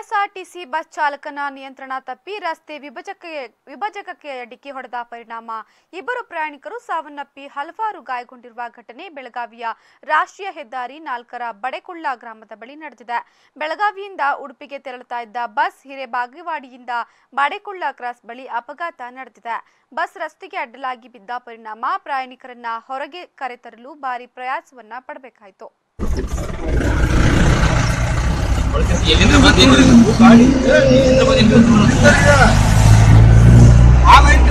KSRTC bus ಚಾಲಕನ ನಿಯಂತ್ರಣ ತಪ್ಪಿ ರಸ್ತೆ ವಿಭಜಕ ವಿಭಜಕಕ್ಕೆ ಡಿಕ್ಕಿ ಹೊಡೆದ ಪರಿಣಾಮ ಇಬ್ಬರು ಪ್ರಯಾಣಿಕರು ಸಾವನ್ನಪ್ಪಿ ಹಲವಾರು ಗಾಯಗೊಂಡಿರುವ ಘಟನೆ ಬೆಳಗಾವಿಯ ರಾಷ್ಟ್ರೀಯ ಹೆದ್ದಾರಿ ನಾಲ್ಕರ ಬಡೆಕೊಳ್ಳ ಗ್ರಾಮದ ಬಳಿ ನಡೆದಿದೆ ಬೆಳಗಾವಿಯಿಂದ ಉಡುಪಿಗೆ ತೆರಳುತ್ತಾ ಇದ್ದ ಬಸ್ ಹಿರೇಬಾಗೇವಾಡಿಯಿಂದ ಬಾಡೆಕೊಳ್ಳ ಕ್ರಾಸ್ ಬಳಿ ಅಪಘಾತ ನಡೆದಿದೆ ಬಸ್ ರಸ್ತೆಗೆ ಅಡ್ಡಲಾಗಿ ಬಿದ್ದ ಪರಿಣಾಮ ಪ್ರಯಾಣಿಕರನ್ನ ಹೊರಗೆ ಕರೆತರಲು ಭಾರಿ ಪ್ರಯಾಸವನ್ನ ಪಡಬೇಕಾಯಿತು ಎಲ್ಲಿಂದ ಬಂದಿದ್ದು ಗಾಡಿ ಎಲ್ಲಿಂದ ಬಂದಿದ್ದು ಆಮೇಲೆ